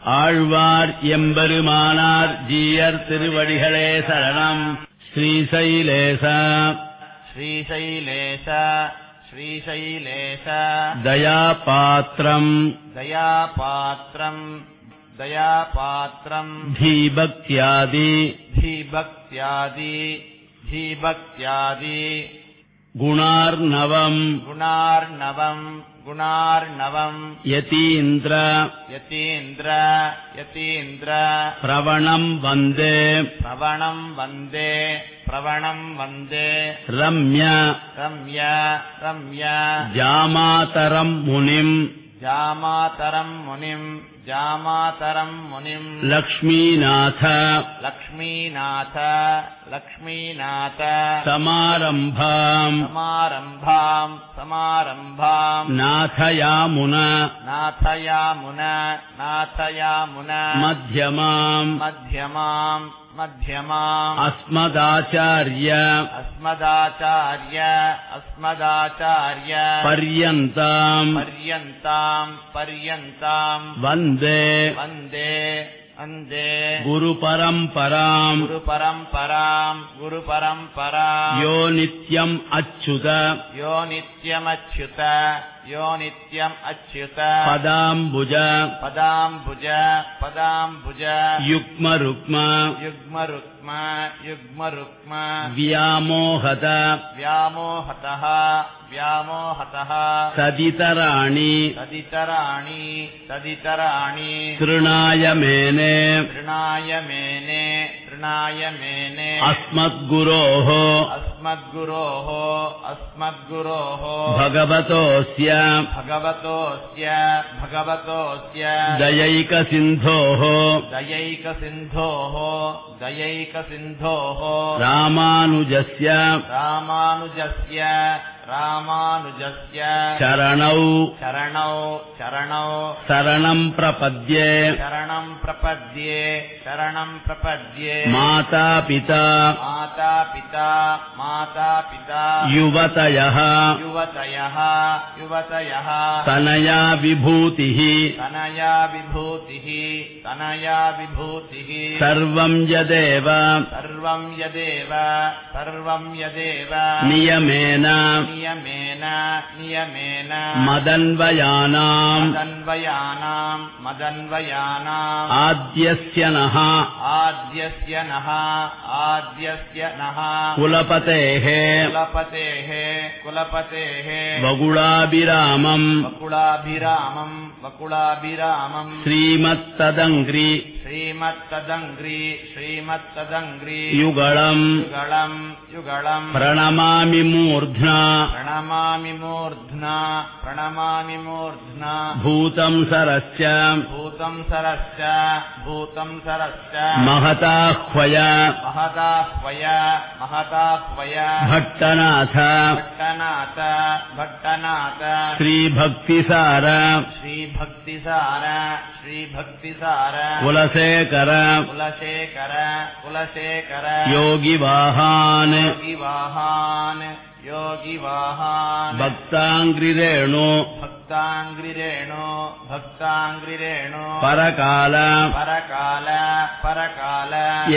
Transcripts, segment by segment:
ஆழ்வார் எம்பெருமானார் ஜீயர் திருவடிகளே சரணம் ஸ்ரீசைலேச श्रीशैलेश श्रीशैलेश दयापात्रम् दयापात्रम् दयापात्रम् धीभक्त्यादि धीभक्त्यादि धीभक्त्यादि गुणार्णवम् गुणार्णवम् गुणार्णवम् यतीन्द्र यतीन्द्र यतीन्द्र प्रवणम् वन्दे प्रवणम् वन्दे प्रवणम् वन्दे रम्य रम्य रम्य जामातरम् मुनिम् जामातरम् मुनिम् जामातरम् मुनिम् लक्ष्मीनाथ लक्ष्मीनाथ लक्ष्मीनाथ समारम्भाम् समारम्भाम् समारम्भाम् नाथयामुन नाथयामुन नाथयामुन मध्यमाम् मध्यमाम् मध्यमाम् अस्मदाचार्य अस्मदाचार्य अस्मदाचार्य पर्यन्ताम् पर्यन्ताम् पर्यन्ताम् वन्दे वन्दे वन्दे गुरुपरम्पराम् गुरुपरम्पराम् गुरुपरम्पराम् यो नित्यम् अच्युत यो नित्यमच्युत यो नित्यम् अच्युत पदाम्बुज पदाम्बुज पदाम्बुज युग्मरुक्म युग्मरुक्म युग्मरुक्म व्यामोहत व्यामोहतः व्यामोहतः सदितराणि तदितराणि तदितराणि तृणाय मेने तृणाय मेने तृणाय मेने अस्मद्गुरोः अस्मद्गुरोः अस्मद्गुरोः भगवतोऽस्य भगवतोऽस्य भगवतोऽस्य दयैकसिन्धोः दयैकसिन्धोः दयैकसिन्धोः रामानुजस्य रामानुजस्य रामानुजस्य चरणौ चरणौ चरणौ शरणम् प्रपद्ये शरणम् प्रपद्ये शरणम् प्रपद्ये माता पिता माता पिता माता पिता युवतयः युवतयः युवतयः तनया विभूतिः तनया विभूतिः तनया विभूतिः सर्वम् यदेव सर्वम् यदेव सर्वम् यदेव नियमेन नियमेन नियमेन मदन्वयानाम् मदन्वयानाम् मदन्वयानाम् आद्यस्य नः आद्यस्य नः आद्यस्य नः कुलपतेः कुलपतेः कुलपतेः वगुळाभिरामम् वकुलाभिरामम् वकुलाभिरामम् श्रीमत्तदङ्घ्रि श्रीमत्तदङ्घ्रि श्रीमत्तदङ्घ्रि युगळम् युगळम् युगळम् प्रणमामि मूर्ध्ना प्रणमामि मूर्ध्ना प्रणमामि मूर्ध्ना भूतम् सरश्च भूतम् सरश्च भूतम् सरश्च महताह्वय महदाह्वय महदाह्वय भट्टनाथ भट्टनाथ भट्टनाथ श्रीभक्तिसार श्रीभक्तिसार श्रीभक्तिसार कुलशेखर कुलशेखर कुलशेखर योगिवाहान् योगिवाहान् योगिवाहान् भक्ताङ्घ्रिरेणु भक्ताङ्घ्रिरेणु भक्ताङ्घ्रिरेणु परकाल परकाल परकाल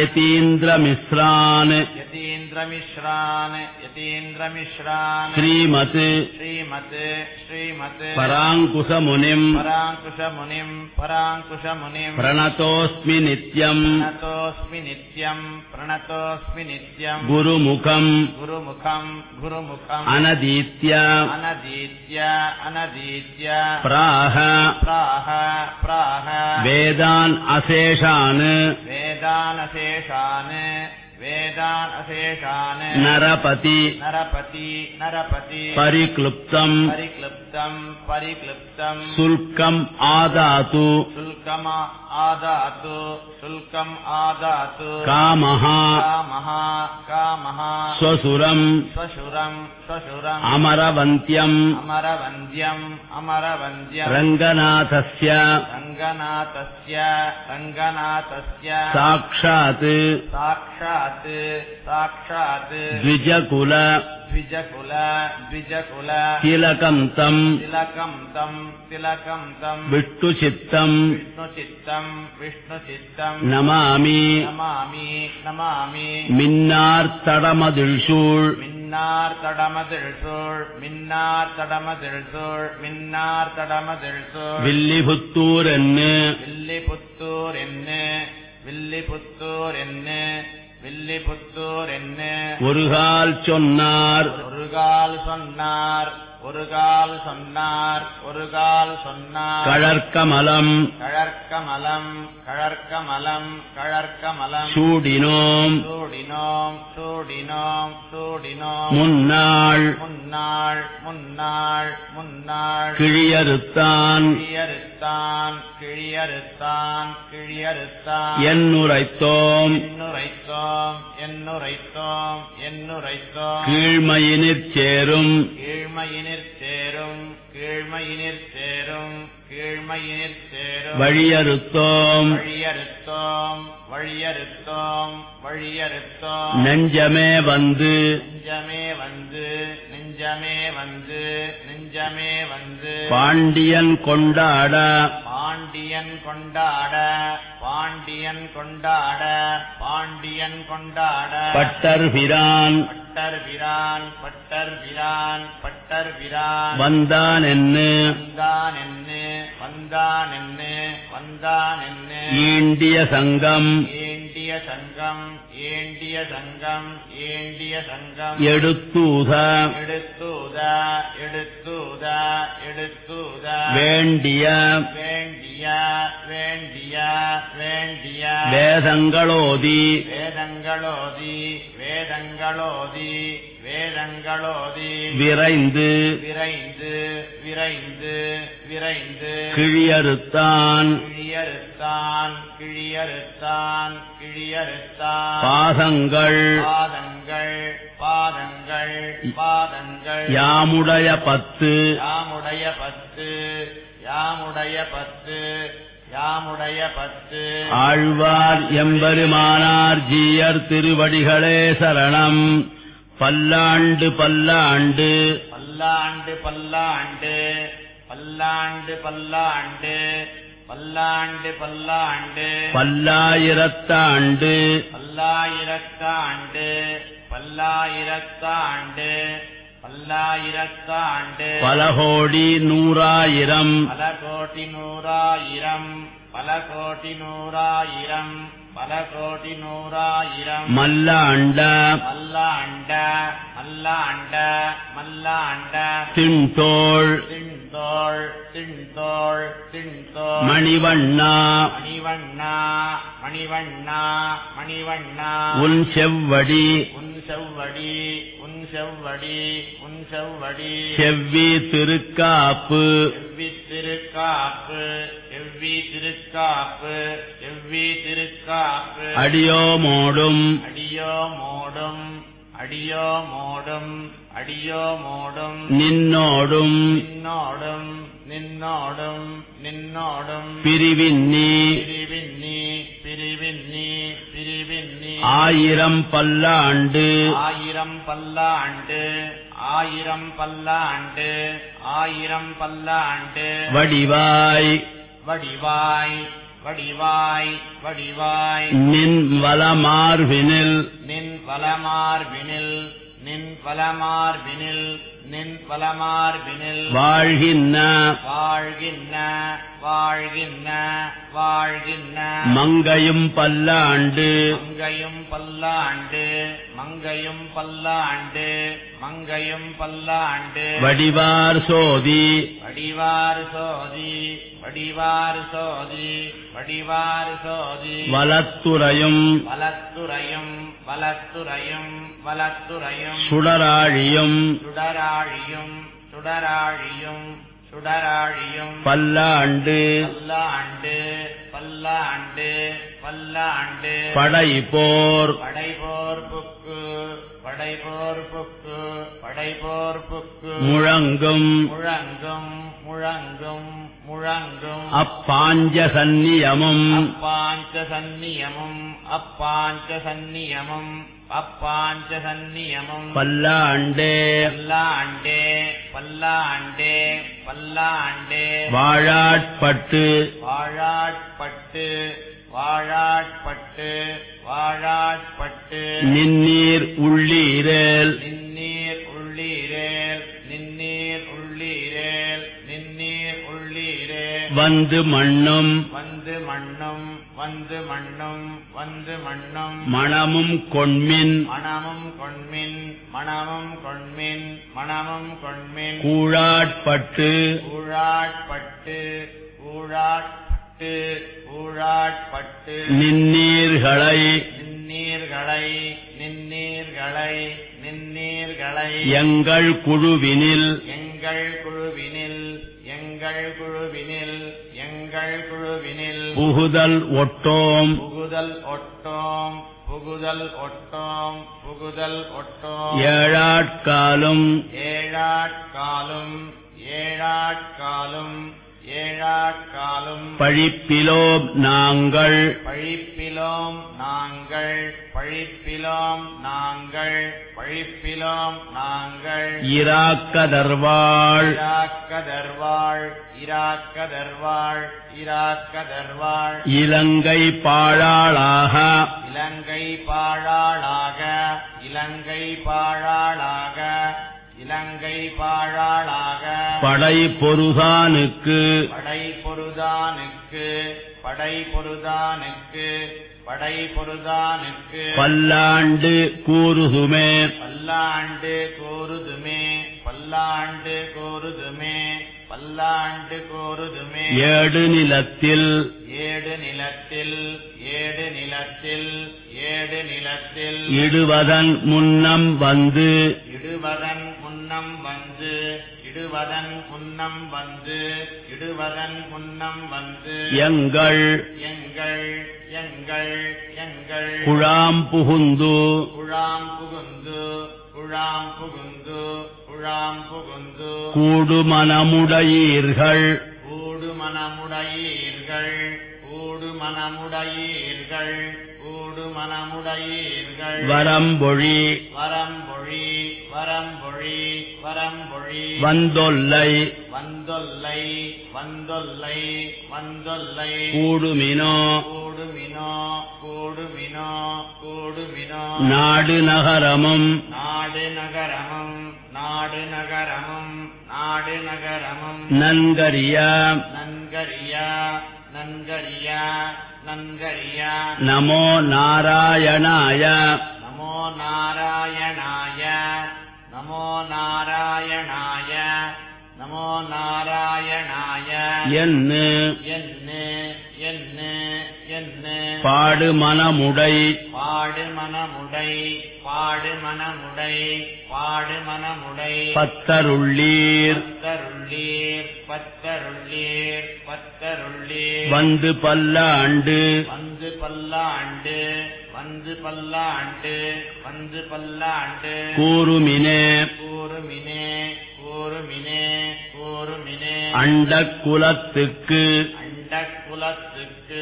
यतीन्द्रमिश्रान् यतीन्द्रमिश्रान् यतीन्द्रमिश्रान् श्रीमत् श्रीमत् श्रीमत् पराङ्कुशमुनिम् पराङ्कुशमुनिम् पराङ्कुशमुनिम् प्रणतोऽस्मि नित्यम् प्रणतोऽस्मि नित्यम् प्रणतोऽस्मि नित्यम् गुरुमुखम् गुरुमुखम् गुरुमुखम् अनदीत्य अनदीत्य अनदीत्य प्राह प्राह प्राह वेदान् अशेषान् वेदानशेषान् वेदान् अशेषान् नरपति नरपति नरपति परिक्लुप्तम् परिक्लुप्तम् परिक्लुप्तम् शुल्कम् आदातु शुल्कम् आदातु शुल्कम् आदातु कामः कामः कामः स्वसुरम् स्वशुरम् स्वशुरम् अमरवन्त्यम् अमरवन्द्यम् अमरवन्द्यम् रङ्गनाथस्य रङ्गनाथस्य रङ्गनाथस्य साक्षात् साक्षात् साक्षात् द्विजकुल द्विजकुल द्विजकुल तिलकम् तम् तिलकम् तम् तिलकम् तम् विष्णुचित्तम् विष्णुचित्तम् विष्णुचित्तम् नमामि नमामि नमामि மின்னார்த்தடமதிழ்சூழ் மின்னார் தடமதிழ்சூழ் மின்னார் தடமதிழ்சூழ் மின்னார் தடமதிழ்சூழ் வில்லிபுத்தூர் என்று வில்லிபுத்தூர் என்ன வில்லிபுத்தூர் என்ன வில்லிபுத்தூர் என்ன ஒருகால் சொன்னார் ஒரு கால் சொன்னார் ஒரு கால் சொன்னார் ஒரு கால் சொன்னார் கழற்கமலம் கழற்கமலம் கழற்கமலம் கழற்கமலம் சூடினோம் சூடினோம் சூடினோம் சூடினோம் முன்னாள் முன்னாள் முன்னாள் முன்னாள் கிழியறுத்தான் கிழியறுத்தான் கிழியறுத்தான் கிழியறுத்தான் என்னுரைத்தோம் என்னுரைத்தோம் என்னுரைத்தோம் என்னுரைத்தோம் கீழ்மையினிற் சேரும் கீழ்மையினிற் சேரும் கீழ்மையினிற் சேரும் கீழ்மையினிற் சேரும் வழியறுத்தோம் வழியறுத்தோம் வழியறுத்தோம் வழியறுத்தோம் நெஞ்சமே வந்து நெஞ்சமே வந்து நெஞ்சமே வந்து நெஞ்சமே வந்து பாண்டியன் கொண்டாட பாண்டியன் கொண்டாட பாண்டியன் கொண்டாட பாண்டியன் கொண்டாட பட்டர் பிரான் பட்டர் பிரான் பட்டர் பிரான் பட்டர் பிரான் வந்தான் என்று வந்தான் என்ன வந்தான் என்ன வந்தான் என்ன ஈண்டிய சங்கம் ஏண்டிய சங்கம் ஏண்டிய சங்கம் ஏண்டிய சங்கம் எடுத்தூத எடுத்தூத எடுத்தூத எடுத்தூத வேண்டிய வேண்டிய வேண்டிய வேண்டிய வேதங்களோதி வேதங்களோதி வேதங்களோதி வேதங்களோதி விரைந்து விரைந்து விரைந்து விரைந்து கிழியறுத்தான் கிழியறுத்தான் கிழியறுத்தான் கிழியறுத்தான் பாதங்கள் பாதங்கள் பாதங்கள் பாதங்கள் யாமுடைய பத்து யாமுடைய பத்து யாமுடைய பத்து யாமுடைய பத்து ஆழ்வார் எம்பெருமானார் ஜீயர் திருவடிகளே சரணம் பல்லாண்டு பல்லாண்டு பல்லாண்டு பல்லாண்டு பல்லாண்டு பல்லாண்டு பல்லாண்டு பல்லாண்டு பல்லாயிரத்தாண்டு பல்லாயிரத்தாண்டு பல்லாயிரத்தாண்டு பல்லாயிரத்தாண்டு பல கோடி நூறாயிரம் பல கோடி நூறாயிரம் பல கோடி நூறாயிரம் பல கோடி நூறாயிரம் மல்லாண்ட மல்லாண்ட மல்லாண்ட மல்லாண்ட திண்தோள் திண்தோள் திண்தோள் திண்தோள் மணிவண்ணா மணிவண்ணா மணிவண்ணா மணிவண்ணா உன் செவ்வடி உன் செவ்வடி உன் செவ்வடி உன் செவ்வடி செவ்வி திருக்காப்பு எவ்வி திருக்காப்பு எவ்வி திருக்காப்பு எவ்வி திருக்காப்பு அடியோமோடும் அடியோ மோடும் அடியோ மோடும் அடியோ மோடும் நின்னோடும் நின்னோடும் நின்னோடும் நின்னோடும் பிரிவின்னி பிரிவின்னி பிரிவின்னி பிரிவின்னி ஆயிரம் பல்லாண்டு ஆயிரம் பல்லாண்டு ஆயிரம் பல்லாண்டு ஆயிரம் பல்லாண்டு வடிவாய் வடிவாய் வடிவாய் வடிவாய் நின் வலமார்பினில் நின் வலமார்பினில் நின் வலமார்பினில் நின் வலமார்பினில் வாழ்கின்ற வாழ்கின்ற வாழ்கின்ற வாழ்கின்ற மங்கையும் பல்லாண்டு மங்கையும் பல்லாண்டு மங்கையும் பல்லாண்டு மங்கையும் பல்லாண்டு வடிவார் சோதி வடிவார் சோதி வடிவார் சோதி வடிவார் சோதி வலத்துறையும் வலத்துறையும் வலத்துறையும் வலத்துறையும் சுடராழியும் சுடராழியும் சுடராழியும் சுடராழியும் பல்லாண்டு பல்லாண்டு பல்லாண்டு பல்லாண்டு படை போர் படைபோர் புக்கு படைபோர் புக்கு படைபோர் புக்கு முழங்கும் முழங்கும் முழங்கும் முழங்கும் அப்பாஞ்ச சந்நியமும் அப்பாஞ்ச சந்நியமும் அப்பாஞ்ச சந்நியமும் அப்பாஞ்ச சந்நியமும் பல்லாண்டே பல்லாண்டே பல்லாண்டே பல்லாண்டே வாழாட்பட்டு வாழாட்பட்டு வாழாட்பட்டு வாழாட்பட்டு நின்னீர் உள்ளீரேல் நின்னீர் உள்ளீரேல் நின்னீர் உள்ளீரேல் நின்னீர் உள்ளீரே வந்து மண்ணும் வந்து மண்ணும் வந்து மண்ணும் வந்து மண்ணும் மணமும் கொண்மின் மணமும் கொண்மின் மணமும் கொண்மின் மணமும் கொண்மின் கூழாட்பட்டு ஊழாட்பட்டு ஊழாட்பட்டு ஊழாட்பட்டு நின்னீர்களை நின்னீர்களை நின்னீர்களை நின்னீர்களை எங்கள் குழுவினில் எங்கள் குழுவினில் எங்கள் குழுவினில் எங்கள் குழுவினில் புகுதல் ஒட்டோம் புகுதல் ஒட்டோம் புகுதல் ஒட்டோம் புகுதல் ஒட்டோம் ஏழாட்காலும் ஏழாட்காலும் ஏழாட்காலும் ஏழாட்காலும் பழிப்பிலோம் நாங்கள் பழிப்பிலோம் நாங்கள் பழிப்பிலோம் நாங்கள் பழிப்பிலோம் நாங்கள் இராக்கதர்வாள் இராக்கதர்வாள் இராக்கதர்வாள் இராக்கதர்வாள் இலங்கை பாழாளாக இலங்கை பாழாளாக இலங்கை பாழாளாக இலங்கை பாழாளாக படை பொருதானுக்கு படை பொருதானுக்கு படை பொருதானுக்கு படை பொருதானுக்கு பல்லாண்டு கூறுதுமே பல்லாண்டு கோருதுமே பல்லாண்டு கோருதுமே பல்லாண்டு கோருதுமே ஏடு நிலத்தில் ஏடு நிலத்தில் ஏடு நிலத்தில் ஏடு நிலத்தில் இடுவதன் முன்னம் வந்து இடுவதன் முன்னம் வந்து இடுவதன் முன்னம் வந்து இடுவதன் முன்னம் வந்து எங்கள் எங்கள் எங்கள் எங்கள் குழாம் புகுந்து குழாம் புகுந்து குழாம் புகுந்து குழாம் புகுந்து கூடுமனமுடையீர்கள் கூடு மனமுடையீர்கள் கூடு மனமுடையீர்கள் கூடு மனமுடையீர்கள் வரம்பொழி வரம்பொழி வரம்பொழி வரம்பொழி வந்தொல்லை வந்தொல்லை வந்தொல்லை வந்தொல்லை கூடுமினோ கூடுமினோ கூடுமினோ கூடுமினோ நாடு நகரமும் நாடு நகரமும் நாடு நகரமும் நாடு நகரமும் நன்கரிய நன்கரியா நன்கரியா நன்கரியா நமோ நாராயணாய நமோ நாராயணாய நமோ நாராயணாய நமோ நாராயணாய என்று என்ன என்ன என்ன பாடு மனமுடை பாடு மனமுடை பாடு மனமுடை பாடு மனமுடை பத்தருள்ளீர் பத்தருள்ளீர் பத்தருள்ளீர் பத்தருள்ளீர் வந்து பல்லாண்டு வந்து பல்லாண்டு வந்து பல்லாண்டு வந்து பல்லாண்டு கூறுமினே கூறுமினே கூறுமினே கூறுமினே அண்டக் குலத்துக்கு அண்டக்குலத்துக்கு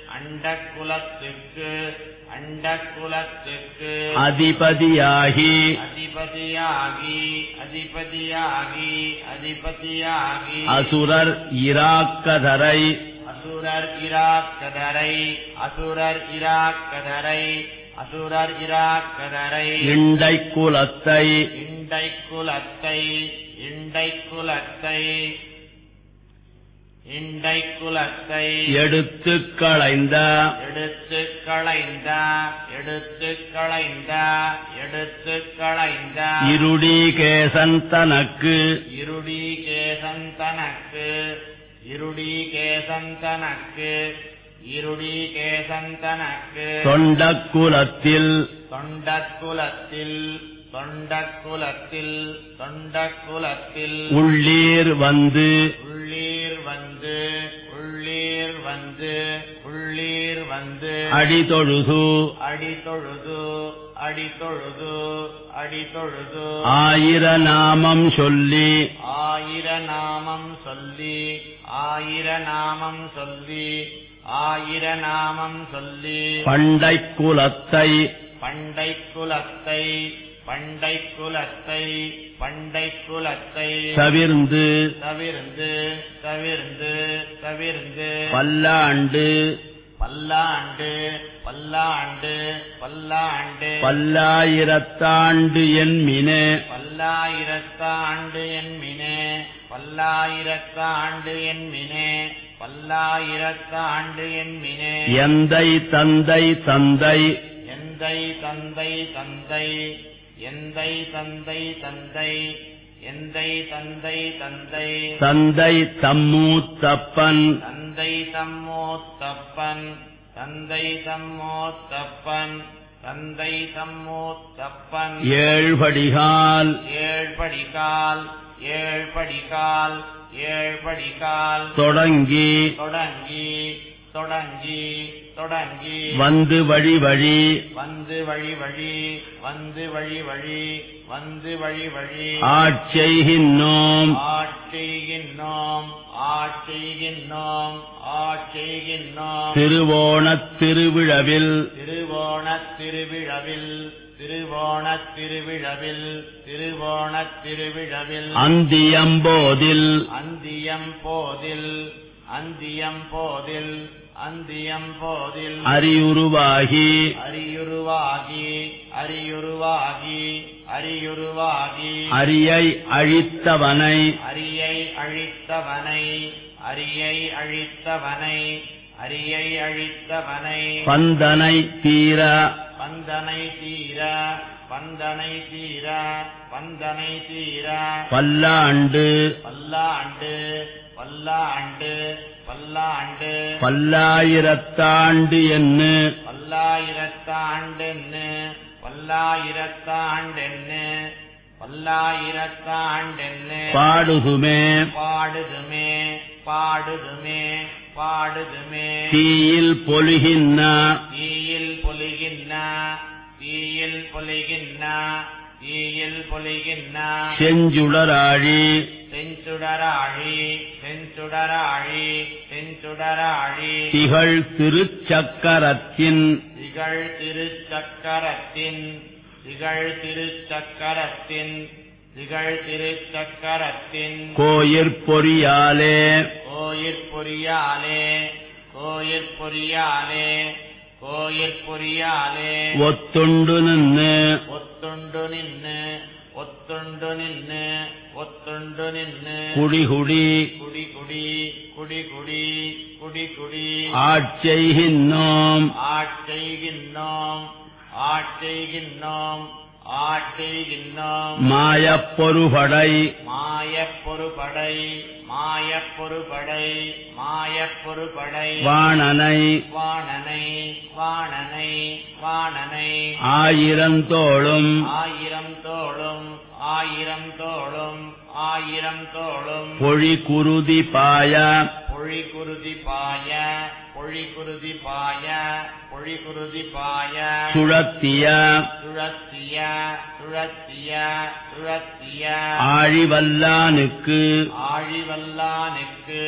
அண்டக்குலத்துக்கு அண்டக்குலத்துக்கு அதிபதியாகி அதிபதியாகி அதிபதியாகி அதிபதியாகி அசுரர் இராக்கதரை அசுரர் இராக்கதரை அசுரர் இராக்கதரை அசுரர் இராக்கதரை இண்டை குலத்தை இண்டை குலத்தை இண்டை குலத்தை இண்டை குலத்தை எடுத்துக் களைந்த எடுத்து களைந்த எடுத்து களைந்த எடுத்து களைந்த இருடீகேசன் தனக்கு இருடி கேசன் தனக்கு இருடி கேசன் தனக்கு இருடி கேசன் தனக்கு தொண்டக் குலத்தில் தொண்டக்குலத்தில் தொண்டக்குலத்தில் தொண்டக்குலத்தில் உள்ளீர் வந்து உள்ளீர் வந்து உள்ளீர் வந்து உள்ளீர் வந்து அடிதொழுது அடி தொழுது அடி தொழுது அடி தொழுது ஆயிர நாமம் சொல்லி ஆயிர நாமம் சொல்லி ஆயிர நாமம் சொல்லி ஆயிர நாமம் சொல்லி பண்டை குலத்தை பண்டை குலத்தை பண்டை குலத்தை பண்டை குலத்தை தவிர்ந்து தவிர்ந்து தவிர்ந்து தவிர்ந்து பல்லாண்டு பல்லாண்டு பல்லாண்டு பல்லாண்டு பல்லாயிரத்தாண்டு என்மினே பல்லாயிரத்தாண்டு என்மினே பல்லாயிரத்தாண்டு என்மினே பல்லாயிரத்தாண்டு என்மினே எந்தை தந்தை தந்தை எந்தை தந்தை தந்தை எந்தை தந்தை தந்தை எந்தை தந்தை தந்தை தந்தை தம்மூத்தப்பன் தந்தை தம்மோத்தப்பன் தந்தை தம்மோத்தப்பன் தந்தை தம்மோத்தப்பன் ஏழ்படிகால் ஏழ்படிகால் ஏழ்படிகால் ஏழ்படிகால் தொடங்கி தொடங்கி தொடங்கி தொடங்கி வந்து வழி வழி வந்து வழி வழி வந்து வழி வழி வந்து வழி வழி ஆட்செய்கின்றோம் ஆட்செய்கின்றோம் ஆட்செய்கின்றோம் ஆட்செய்கின்றோம் திருவோணத் திருவிழவில் திருவோணத் திருவிழவில் திருவோணத் திருவிழவில் திருவோணத் திருவிழவில் அந்தியம்போதில் அந்தியம் போதில் அந்தியம் போதில் அந்தியம் போதில் அறியுருவாகி அரியுருவாகி அரியுருவாகி அரியுருவாகி அரியை அழித்தவனை அரியை அழித்தவனை அரியை அழித்தவனை அரியை அழித்தவனை பந்தனை தீர பந்தனை தீர பந்தனை தீர பந்தனை தீர பல்லாண்டு பல்லாண்டு பல்லாண்டு பல்லாண்டு பல்லாயிரத்தாண்டு என்று பல்லாயிரத்தாண்டென்னு பல்லாயிரத்தாண்டென்னு பல்லாயிரத்தாண்டென்னு பாடுகுமே பாடுதுமே பாடுதுமே பாடுதுமே தீயில் பொழுகின்ற தீயில் பொலிகின்ற தீயில் பொலிகின்ற தீயில் பொலிகின்ற செஞ்சுடராழி செஞ்சுடராழி செஞ்சுடராழி செஞ்சுடராழி திகழ் திருச்சக்கரத்தின் திகழ் திருச்சக்கரத்தின் திகழ் திருச்சக்கரத்தின் திகழ் திருச்சக்கரத்தின் கோயிற்பொறியாலே கோயிற்பொறியாலே கோயிற்பொறியாலே கோயிற்பொறியாலே ஒத்துண்டு நின்று ஒத்துண்டு நின்னு ஒத்துண்டு நின்னு ஒத்துண்டு நின்னு குடிகுடி குடி குடி குடி குடி குடி குடி ஆட்செய்கின்றோம் ஆட்செய்கின்றோம் ஆட்செய்கின்றோம் ஆட்செய்கின்றோம் மாயப் பொறுபடை மாயப் பொறுபடை மாயப் பொறுபடை மாயப் பொறுபடை வாணனை வாணனை வாணனை வாணனை ஆயிரந்தோளும் ஆயிரம் தோளும் ஆயிரம் தோளும் ஆயிரம் தோளும் பொழி குருதி பாய பொழி குருதி பாய பொழி குருதி பாய பொழி குருதி பாய சுழத்திய சுழத்திய சுழத்திய சுழத்திய ஆழிவல்லானுக்கு ஆழிவல்லானுக்கு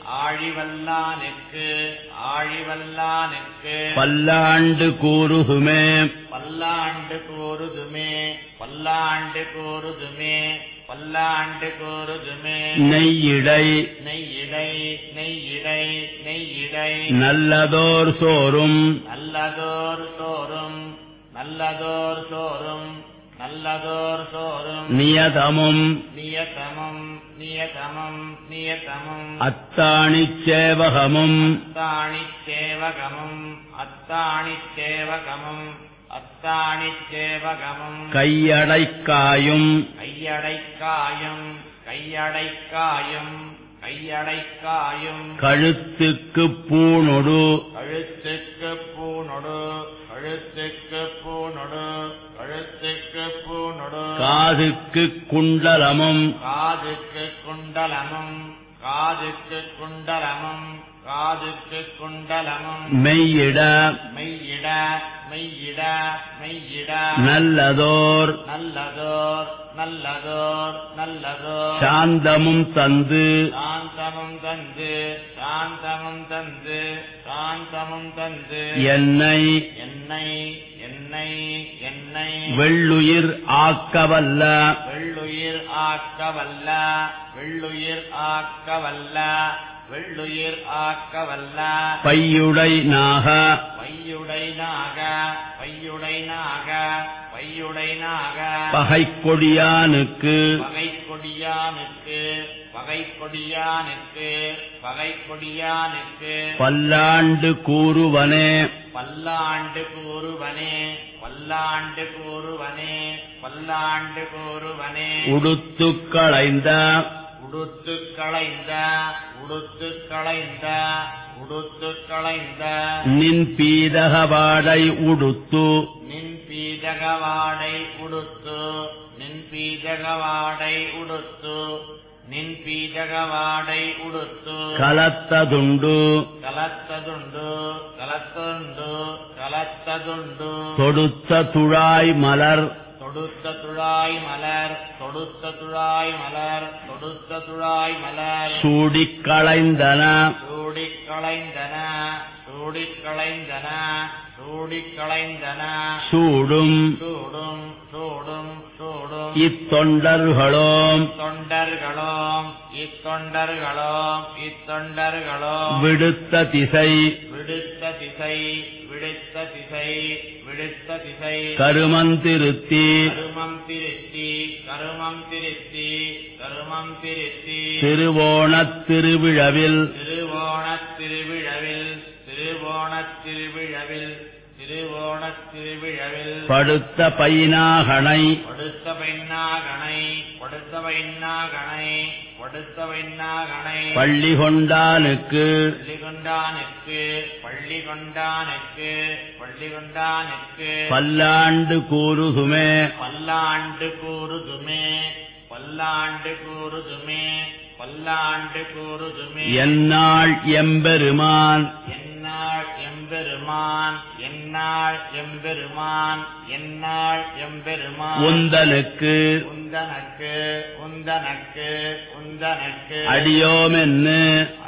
ஆழிவல்லானுக்கு ஆழிவல்லானுக்கு பல்லாண்டு கூறுகுமே பல்லாண்டு கூறுதுமே பல்லாண்டு கூறுதுமே பல்லாண்டு கூறுதுமே நெய்யிடை நெய்யிடை நெய்யிடை நெய்யிடை நல்லதோர் சோறும் நல்லதோர் சோறும் நல்லதோர் சோறும் நல்லதோர் சோறும் நியதமும் நியதமும் நியதமும் நியதமும் அத்தாணிச் சேவகமும் அத்தாணிச் சேவகமும் அத்தாணிச் சேவகமும் அத்தாணிச் சேவகமும் கையடைக்காயும் கையடைக்காயும் கையடைக்காயும் கையடைக்காயும் கழுத்துக்கு பூணொடு கழுத்துக்கு பூணொடு கழுத்துக்கு பூணொடு கழுத்துக்கு பூணொடு காதுக்கு குண்டலமும் காதுக்கு குண்டலமும் காதுக்கு குண்டலமும் காதுக்கு குண்டலமும் மெய்யிட மெய்யிட மெய்யிட மெய்யிட நல்லதோர் நல்லதோர் நல்லதோர் நல்லதோர் சாந்தமும் தந்து சாந்தமும் தந்து சாந்தமும் தந்து சாந்தமும் தந்து என்னை என்னை என்னை என்னை வெள்ளுயிர் ஆக்கவல்ல வெள்ளுயிர் ஆக்கவல்ல வெள்ளுயிர் ஆக்கவல்ல வெள்ளுயிர் ஆக்கவல்ல பையுடை நாக பையுடை நாக பையுடை நாக பையுடை நாக பகை கொடியானுக்கு பகை கொடியானுக்கு பகை கொடியானுக்கு பகை கொடியானுக்கு பல்லாண்டு கூறுவனே பல்லாண்டு கூறுவனே பல்லாண்டு கூறுவனே பல்லாண்டு கூறுவனே உடுத்து களைந்த உடுத்து களைந்த உடுத்து களைந்த உடுத்து களைந்த நின் பீதகவாடை உடுத்து நின் பீஜகவாடை உடுத்து நின் பீஜகவாடை உடுத்து நின் பீஜகவாடை உடுத்து கலத்ததுண்டு கலத்ததுண்டு கலத்துண்டு கலத்ததுண்டு தொடுத்த துழாய் மலர் தொடுத்த துழாய் மலர் தொடுத்த துழாய் மலர் தொடுத்த துழாய் மலர் சூடிக் களைந்தன சூடிக் களைந்தன சூடிக் களைந்தன சூடிக் களைந்தன சூடும் சூடும் சூடும் சூடும் இத்தொண்டர்களோம் தொண்டர்களும் இத்தொண்டர்களும் இத்தொண்டர்களும் விடுத்த திசை விடுத்த திசை விடுத்த திசை விடுத்த திசை கருமந்திருத்தி கருமம் திருத்தி கருமம் திருத்தி கருமம் திருத்தி திருவோணத் திருவிழவில் திருவோணத் திருவிழவில் திருவோணத் திருவிழவில் திருவோணத் திருவிழவில் படுத்த பைனாகனை கொடுத்த பெண்ணாகனை கொடுத்த பெண்ணாகனை கொடுத்த பெண்ணாகனை பள்ளி கொண்டானுக்கு பள்ளி கொண்டானுக்கு பள்ளி கொண்டானுக்கு பள்ளி கொண்டானுக்கு பல்லாண்டு கூறுதுமே பல்லாண்டு கூறுதுமே பல்லாண்டு கூறுதுமே பல்லாண்டு கூறுதுமே என்னாள் எம்பெருமான் என்னாள் எம்பெருமான் என்னாள் எம்பெருமான் என்னாள் எம்பெருமான் உந்தனுக்கு உந்தனக்கு உந்தனக்கு உந்தனக்கு அடியோமென்னு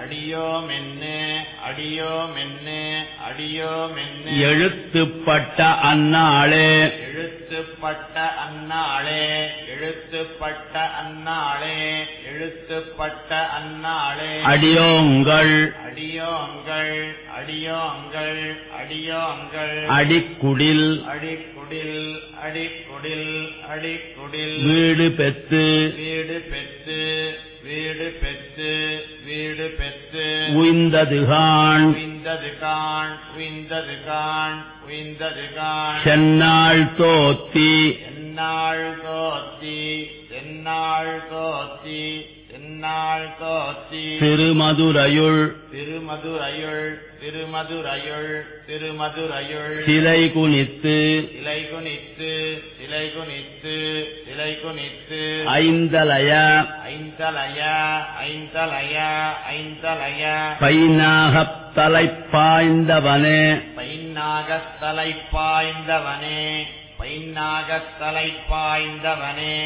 அடியோமென்னு அடியோமென்னு அடியோமென்னு எழுத்துப்பட்ட அந்நாளே எழுத்துப்பட்ட அந்நாளே எழுத்துப்பட்ட அந்நாளே எழுத்துப்பட்ட அந்நாளே அடியோங்கள் அடியோங்கள் அடியோங்கள் அடியோங்கள் அடிக்குடில் அடிக்குடில் அடிக்குடில் அடிக்குடில் வீடு பெத்து வீடு பெற்று வீடு பெற்று வீடு பெற்று உய்ந்ததுகான் உய்ந்தது காண் உய்ந்தது காண் உய்ந்தது காண் சென்னாள் தோத்தி என்னாள் தோத்தி என்னாள் தோத்தி என்னாள் தோத்தி திருமதுரையுள் திருமதுரையுள் திருமதுரையுள் திருமதுரையுள் சிலை குனித்து சிலை குனித்து சிலை குனித்து சிலை குனித்து ஐந்தலைய ஐந்தலைய ஐந்தலைய ஐந்தலைய பைநாகத் தலைப்பாய்ந்தவனே பைநாகத்தலை பாய்ந்தவனே பைநாகத்தலை பாய்ந்தவனே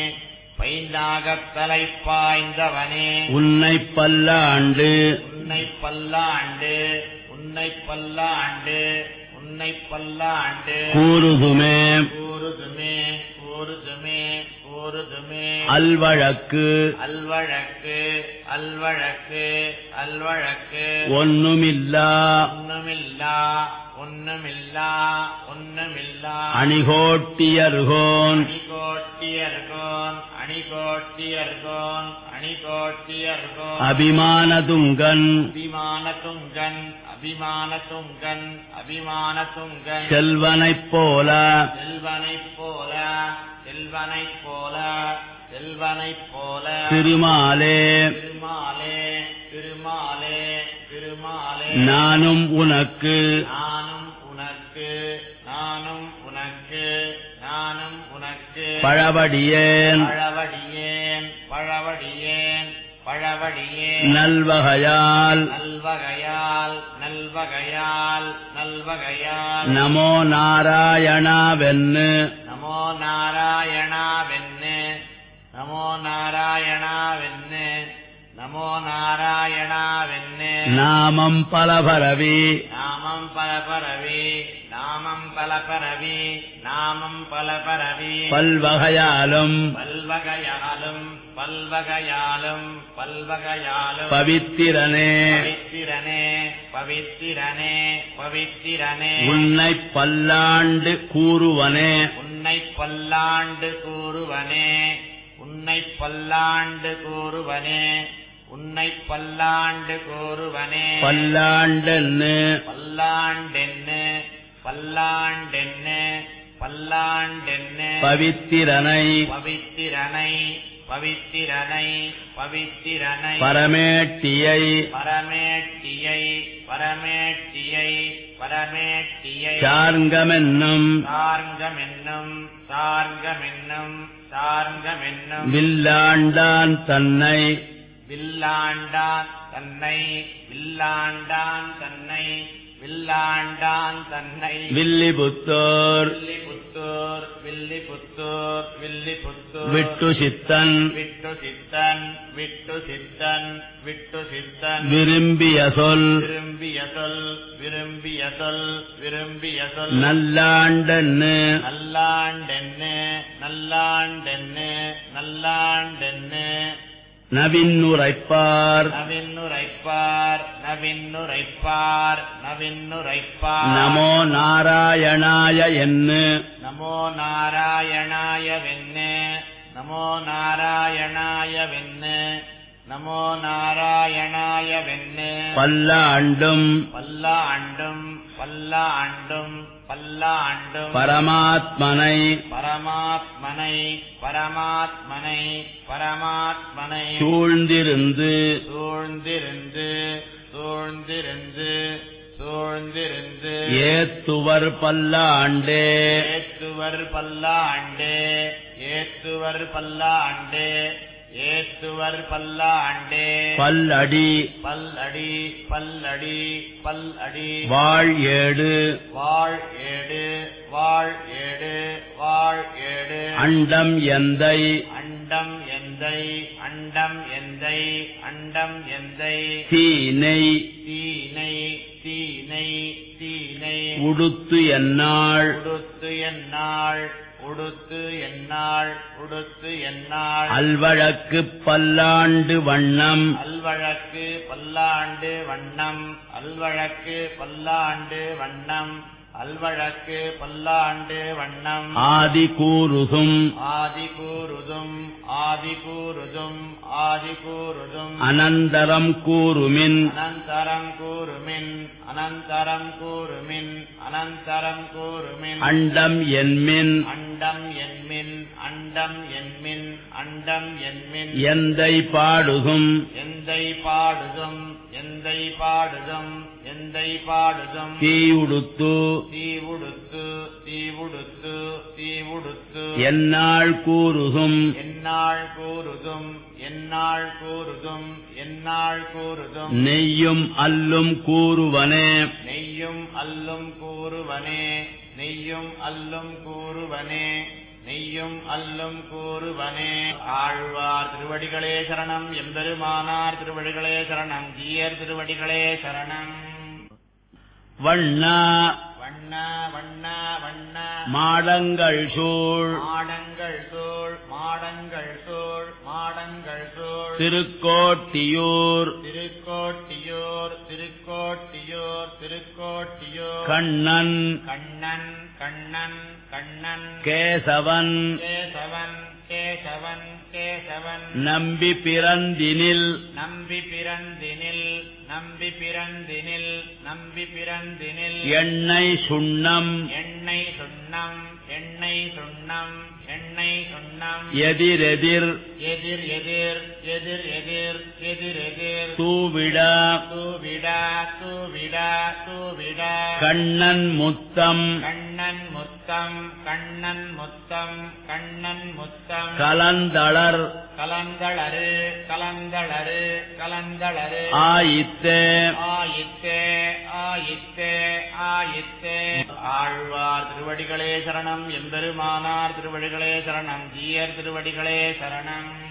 பைநாகத்தலை பாய்ந்தவனே உன்னை பல்லாண்டு உன்னை பல்லாண்டு உன்னை பல்லாண்டு உன்னை பல்லாண்டு கூறுதுமே கூறுதுமே கூறுதுமே கூறுதுமே அல்வழக்கு அல்வழக்கு அல்வழக்கு அல்வழக்கு ஒண்ணுமில்லா ஒண்ணுமில்லா ஒண்ணுமில்லா ஒண்ணுமில்லா அணிகோட்டியர்கோன் அணிகோட்டியர்கோன் அணிகோட்டியர்கோன் அணிகோட்டியர்கோன் அபிமானதுங்கன் அபிமான துங்கன் அபிமான துங்கன் அபிமான துங்கன் செல்வனைப் போல செல்வனைப் போல செல்வனைப் போல செல்வனைப் போல திருமாலே திருமாலே திருமாலே திருமாலே நானும் உனக்கு நானும் உனக்கு நானும் உனக்கு நானும் உனக்கு பழவடியேன் பழவடியேன் பழவடியேன் பழவடியேன் நல்வகையால் நல்வகையால் நல்வகையால் நல்வகையால் நமோ நாராயணாவென்னு நமோ நாராயணாவென்னு நமோ நாராயணாவென்னு நமோ நாராயணாவென்னு நாமம் பலபரவி நாமம் பலபரவி நாமம் பலபரவி நாமம் பலபரவி பல்வகையாலும் பல்வகையாலும் பல்வகையாலும் பல்வகையாலும் பவித்திரனே பவித்திரனே பவித்திரனே பவித்திரனே உன்னை பல்லாண்டு கூறுவனே உன்னை பல்லாண்டு கூறுவனே உன்னை பல்லாண்டு கூறுவனே உன்னை பல்லாண்டு கூறுவனே பல்லாண்டென்னு பல்லாண்டென்னு பல்லாண்டென்னு பல்லாண்டென்னு பவித்திரனை பவித்திரனை பவித்திரனை பவித்திரனை பரமேட்டியை பரமேட்டியை பரமேட்டியை பரமேட்டியை சார்ங்கமென்னும் சார்ங்கமென்னும் சார்ங்கமென்னும் சார்ங்கமென்னும் வில்லாண்டான் தன்னை வில்லாண்டான் தன்னை வில்லாண்டான் தன்னை வில்லாண்டான் தன்னை வில்லிபுத்தோர் வில்லிபுத்தூர் வில்லிபுத்தூர் வில்லிபுத்தூர் விட்டு சித்தன் விட்டு சித்தன் விட்டு சித்தன் விட்டு சித்தன் விரும்பிய சொல் விரும்பிய சொல் விரும்பிய சொல் விரும்பிய சொல் நல்லாண்டன்னு நல்லாண்டென்னு நல்லாண்டென்னு நல்லாண்டென்னு நவின்னுரைப்பார் நவின்னுரைப்பார் நவின்னுரைப்பார் நவின்னுரைப்பார் நமோ நாராயணாய என்று நமோ நாராயணாய வென்னு நமோ நாராயணாய வென்னு நமோ நாராயணாய வென்னு பல்லாண்டும் பல்லாண்டும் பல்லாண்டும் பல்லாண்டும் பரமாத்மனை பரமாத்மனை பரமாத்மனை பரமாத்மனை சூழ்ந்திருந்து சூழ்ந்திருந்து சூழ்ந்திருந்து சூழ்ந்திருந்து ஏத்துவர் பல்லாண்டே ஏத்துவர் பல்லாண்டே ஏத்துவர் பல்லாண்டே ஏத்துவர் பல்லாண்டே பல்லடி பல்லடி பல்லடி பல்லடி வாழ் ஏடு வாழ் ஏடு வாழ் ஏடு வாழ் ஏடு அண்டம் எந்தை அண்டம் எந்தை அண்டம் எந்தை அண்டம் எந்தை தீனை தீனை தீனை தீனை உடுத்து என்னாள் உடுத்து என்னாள் உடுத்து என்னாள் உடுத்து என்னாள் அல்வழக்கு பல்லாண்டு வண்ணம் அல்வழக்கு பல்லாண்டு வண்ணம் அல்வழக்கு பல்லாண்டு வண்ணம் அல்வழக்கு பல்லாண்டு வண்ணம் ஆதி கூறுகும் ஆதி கூறுதும் ஆதி கூறுதும் ஆதி கூறுதும் அனந்தரம் கூறுமின் அனந்தரம் கூறுமின் அனந்தரம் கூறுமின் அனந்தரம் கூறுமின் அண்டம் என்மின் அண்டம் என்மின் அண்டம் என்மின் அண்டம் என்மின் எந்தை பாடுகும் எந்தை பாடுதும் எந்தை பாடுதும் எந்தை பாடுதும் தீயுடுத்து தீவுடுத்து தீவுடுத்து தீவுடுத்து எந்நாள் கூறுகும் என்னாள் கூறுதும் என்னாள் கூறுதும் என்னாள் கூறுதும் நெய்யும் அல்லும் கூறுவனே நெய்யும் அல்லும் கூறுவனே நெய்யும் அல்லும் கூறுவனே நெய்யும் அல்லும் கூறுவனே ஆழ்வார் திருவடிகளே சரணம் எம்பெருமானார் திருவடிகளே சரணம் ஜீயர் திருவடிகளே சரணம் வண்ணா வண்ணா வண்ணா வண்ணா மாடங்கள் சூழ் மாடங்கள் சூழ் மாடங்கள் சூழ் மாடங்கள் சூழ் திருக்கோட்டியூர் திருக்கோட்டியூர் திருக்கோட்டியூர் திருக்கோட்டியூர் கண்ணன் கண்ணன் கண்ணன் கண்ணன் கேசவன் கேசவன் கேசவன் கேசவன் நம்பி பிறந்தினில் நம்பி பிறந்தினில் நம்பி பிறந்தினில் நம்பி பிறந்தினில் எண்ணெய் சுண்ணம் எண்ணெய் சுண்ணம் எண்ணெய் சுண்ணம் எண்ணெய் சுண்ணம் எதிரெதிர் எதிர் எதிர் எதிர் எதிர் எதிர் எதிர் தூவிடா தூவிடா தூவிடா தூவிடா கண்ணன் முத்தம் கண்ணன் முத்தம் கண்ணன் கண்ணன் முத்தம் கண்ணன் முத்தம் கலந்தளர் கலந்தளரு கலந்தளரு கலந்தளரு ஆயித்தே ஆயித்தே ஆயித்தே ஆயித்தே ஆழ்வார் திருவடிகளே சரணம் எம்பெருமானார் திருவடிகளே சரணம் ஜீயர் திருவடிகளே சரணம்